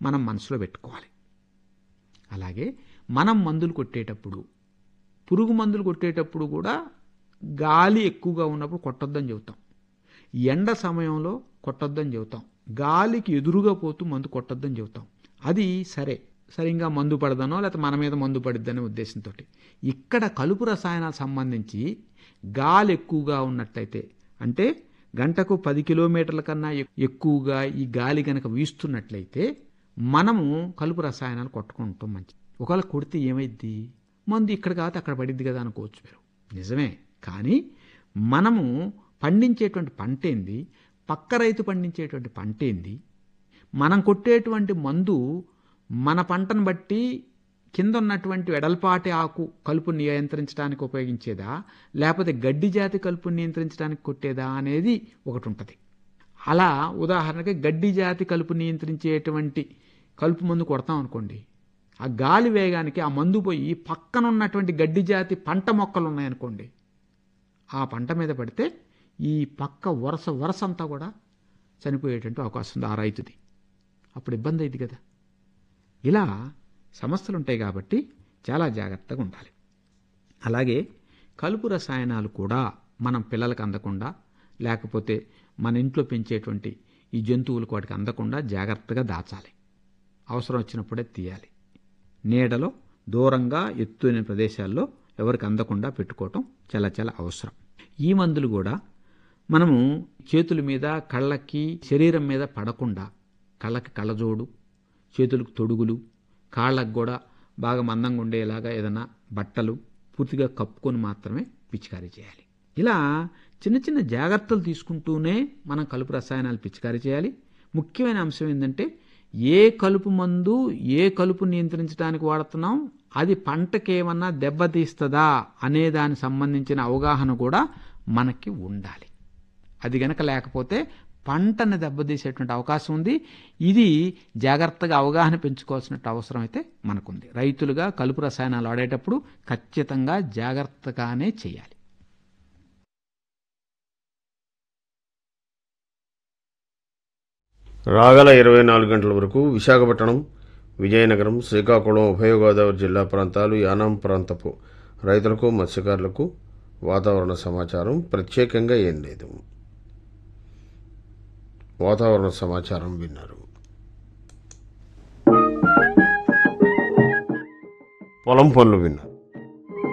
మనం మనసులో పెట్టుకోవాలి అలాగే మనం మందులు కొట్టేటప్పుడు పురుగు మందులు కొట్టేటప్పుడు కూడా గాలి ఎక్కువగా ఉన్నప్పుడు కొట్టొద్దని చెబుతాం ఎండ సమయంలో కొట్టొద్దని చెబుతాం గాలికి ఎదురుగా పోతూ మందు కొట్టొద్దని చెబుతాం అది సరే సరిగ్గా మందు పడదనో లేకపోతే మన మీద మందు పడిద్దనే ఉద్దేశంతో ఇక్కడ కలుపు రసాయనాలకు సంబంధించి గాలి ఎక్కువగా ఉన్నట్లయితే అంటే గంటకు పది కిలోమీటర్ల కన్నా ఎక్- ఎక్కువగా ఈ గాలి గనక వీస్తున్నట్లయితే మనము కలుపు రసాయనాలు కొట్టుకుంటాం మంచిది ఒకవేళ కొడితే ఏమైద్ది మందు ఇక్కడ కాదు అక్కడ పడిద్ది కదా అనుకోవచ్చు మీరు నిజమే కానీ మనము పండించేటువంటి పంట ఏంది పక్క రైతు పండించేటువంటి పంట ఏంది మనం కొట్టేటువంటి మందు మన పంటను బట్టి కింద ఉన్నటువంటి వెడల్పాటి ఆకు కలుపు నియంత్రించడానికి ఉపయోగించేదా లేకపోతే గడ్డి జాతి కలుపు నియంత్రించడానికి కొట్టేదా అనేది ఒకటి ఉంటుంది అలా ఉదాహరణకి గడ్డి జాతి కలుపు నియంత్రించేటువంటి కలుపు మందు కొడతాం అనుకోండి ఆ గాలి వేగానికి ఆ మందు పోయి పక్కన ఉన్నటువంటి గడ్డి జాతి పంట మొక్కలు ఉన్నాయనుకోండి ఆ పంట మీద పడితే ఈ పక్క వరుస వరుస అంతా కూడా చనిపోయేటువంటి అవకాశం ఉంది ఆ రైతుది అప్పుడు ఇబ్బంది అయింది కదా ఇలా సమస్యలు ఉంటాయి కాబట్టి చాలా జాగ్రత్తగా ఉండాలి అలాగే కలుపు రసాయనాలు కూడా మనం పిల్లలకు అందకుండా లేకపోతే మన ఇంట్లో పెంచేటువంటి ఈ జంతువులకు వాటికి అందకుండా జాగ్రత్తగా దాచాలి అవసరం వచ్చినప్పుడే తీయాలి నీడలో దూరంగా ఎత్తైన ప్రదేశాల్లో ఎవరికి అందకుండా పెట్టుకోవటం చాలా చాలా అవసరం ఈ మందులు కూడా మనము చేతుల మీద కళ్ళకి శరీరం మీద పడకుండా కళ్ళకి కళ్ళజోడు చేతులకు తొడుగులు కాళ్ళకు కూడా బాగా మందంగా ఉండేలాగా ఏదైనా బట్టలు పూర్తిగా కప్పుకొని మాత్రమే పిచికారీ చేయాలి ఇలా చిన్న చిన్న జాగ్రత్తలు తీసుకుంటూనే మనం కలుపు రసాయనాలు పిచికారీ చేయాలి ముఖ్యమైన అంశం ఏంటంటే ఏ కలుపు మందు ఏ కలుపు నియంత్రించడానికి వాడుతున్నాం అది పంటకి ఏమన్నా దెబ్బతీస్తుందా అనే దానికి సంబంధించిన అవగాహన కూడా మనకి ఉండాలి అది గనక లేకపోతే పంటను దెబ్బతీసేటువంటి అవకాశం ఉంది ఇది జాగ్రత్తగా అవగాహన పెంచుకోవాల్సిన అవసరం అయితే మనకుంది రైతులుగా కలుపు రసాయనాలు వాడేటప్పుడు ఖచ్చితంగా జాగ్రత్తగానే చేయాలి రాగల ఇరవై నాలుగు గంటల వరకు విశాఖపట్నం విజయనగరం శ్రీకాకుళం ఉభయ గోదావరి జిల్లా ప్రాంతాలు యానాం ప్రాంతపు రైతులకు మత్స్యకారులకు వాతావరణ సమాచారం ప్రత్యేకంగా ఏం లేదు వాతావరణ సమాచారం విన్నారు పొలం పనులు విన్నారు